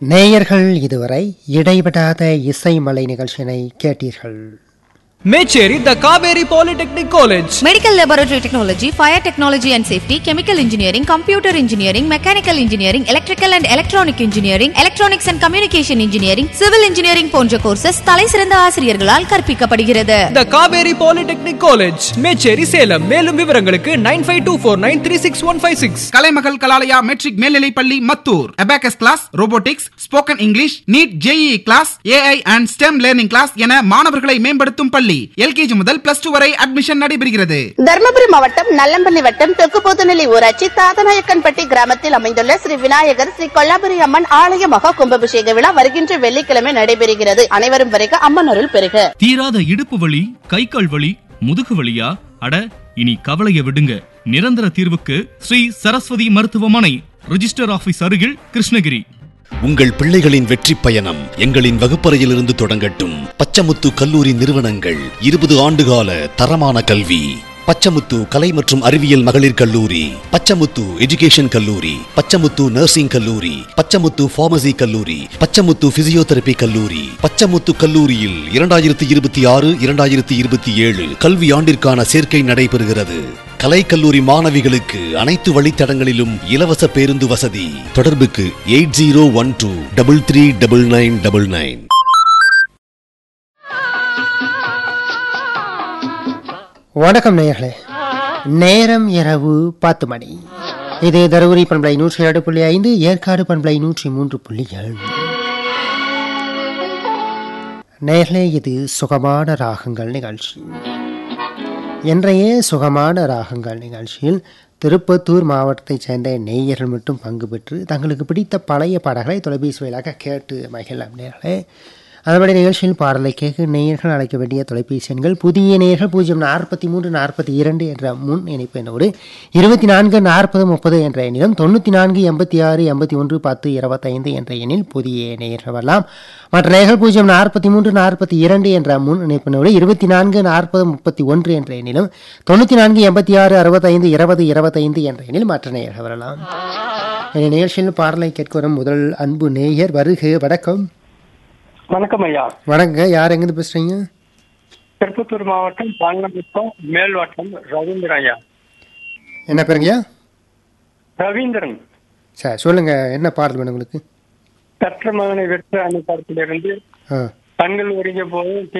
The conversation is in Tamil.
நேயர்கள் இதுவரை இடைவிடாத இசை மலை நிகழ்ச்சியினை கேட்டீர்கள் Mecheri the Kaveri polytechnic college Medical Laboratory Technology, Fire Technology and Safety, Chemical Engineering, Computer Engineering, Mechanical Engineering, Electrical and Electronic Engineering, Electronics and Communication Engineering, Civil Engineering போன்ற கோர்சஸ் தலை சிறந்த ஆசிரியர்களால் கற்பிக்கப்படுகிறது the Kaveri polytechnic college Mecheri Salem மேலும் விவரங்களுக்கு nine five two four nine three six one five six Kalaimagal Kalalaya matric மேல்நிலைப் பள்ளி Mathur abacus class robotics spoken English NEET JEE class AI and STEM learning class என மாணவர்களை மேம்படுத்தும் பள்ளி எல்கேஜி முதல் பிளஸ் டூ வரை அட்மிஷன் நடைபெறுகிறது தர்மபுரி மாவட்டம் நல்லம்பள்ளி வட்டம் தெற்குபோத்துநிலை ஊராட்சி தாதநாயக்கன்பட்டி கிராமத்தில் அமைந்துள்ள ஸ்ரீ விநாயகர் ஸ்ரீ கொல்லாபுரி அம்மன் ஆலய மகா கும்பாபிஷேக விழா வருகின்ற வெள்ளிக்கிழமை நடைபெறுகிறது அனைவரும் வரைக அம்மன் அருள் பெறுக தீராத இடுப்பு வலி கை கால் வலி முதுகு வலியா அட இனி கவலைய விடுங்க நிரந்தர தீர்வுக்கு ஸ்ரீ சரஸ்வதி மருத்துவமனை ரிஜிஸ்டர் ஆபீஸ் அருகில் கிருஷ்ணகிரி உங்கள் பிள்ளைகளின் வெற்றி பயணம் எங்களின் வகுப்பறையிலிருந்து தொடங்கட்டும் பச்சமுத்து கல்லூரி நிறுவனங்கள் இருபது ஆண்டுகால தரமான கல்வி பச்சமுத்து கலை மற்றும் அறிவியல் மகளிர் கல்லூரி பச்சமுத்து எஜுகேஷன் கல்லூரி பச்சமுத்து நர்சிங் கல்லூரி பச்சமுத்து பார்மசி கல்லூரி பச்சமுத்து பிசியோதெரபி கல்லூரி பச்சமுத்து கல்லூரியில் இரண்டாயிரத்தி இருபத்தி ஆறு இரண்டாயிரத்தி இருபத்தி ஏழு கல்வி ஆண்டிற்கான சேர்க்கை நடைபெறுகிறது கலைக்கல்லூரி மாணவிகளுக்கு அனைத்து வழித்தடங்களிலும் இலவச பேருந்து வசதி தொடர்புக்கு eight zero one two double three double nine double nine வணக்கம் நேயர்களே நேரம் இரவு பத்து மணி இது தருமபுரி பண்பலை நூற்றி ஏழு புள்ளி ஐந்து ஏற்காடு பண்பலை நூற்றி மூன்று புள்ளி ஏழு நேர்களே இது சுகமான ராகங்கள் நிகழ்ச்சி இன்றைய சுகமான ராகங்கள் நிகழ்ச்சியில் திருப்பத்தூர் மாவட்டத்தைச் சேர்ந்த நேயர்கள் மட்டும் பங்கு பெற்று தங்களுக்கு பிடித்த பழைய பாடல்களை தொலைபேசி வாயிலாக கேட்டு மகிழலாம் நேர்களே அதன்படி நிகழ்ச்சியில் பாடலை கேட்க நேயர்கள் அழைக்க வேண்டிய தொலைபேசி எண்கள் புதிய நேயர்கள் பூஜ்ஜியம் நாற்பத்தி மூன்று நாற்பத்தி இரண்டு என்ற முன் இணைப்பு எண்ணோடு இருபத்தி நான்கு நாற்பது முப்பது என்ற எண்ணிலும் தொண்ணூற்றி நான்கு எண்பத்தி ஆறு எண்பத்தி ஒன்று பத்து இருபத்தைந்து என்ற எண்ணில் புதிய நேயர்கள் வரலாம் மற்ற நேயர்கள் பூஜ்ஜியம் நாற்பத்தி மூன்று நாற்பத்தி இரண்டு என்ற முன் இணைப்பினோடு இருபத்தி நான்கு நாற்பது முப்பத்தி ஒன்று என்ற எண்ணிலும் தொண்ணூற்றி நான்கு எண்பத்தி ஆறு அறுபத்தைந்து இருபது இருபத்தைந்து என்ற எண்ணில் மற்ற நேயர்கள் வரலாம் இந்த நிகழ்ச்சியில் பாடலை கேட்க வரும் முதல் அன்பு நேயர் வருக வணக்கம் வணக்கம் ஐயா வணக்கங்க யார் எங்கேருந்து பேசுறீங்க திருப்பத்தூர் மாவட்டம் பாங்கமுத்தம் மேல்வட்டம் ரவீந்திரன் ஐயா என்ன பேருங்கய்யா ரவீந்திரன் சார் சொல்லுங்க என்ன பாடல் வேணும் உங்களுக்கு பெற்ற மகனை வெற்ற அந்த படத்திலிருந்து ஆ கண்கள் உறிஞ்ச போது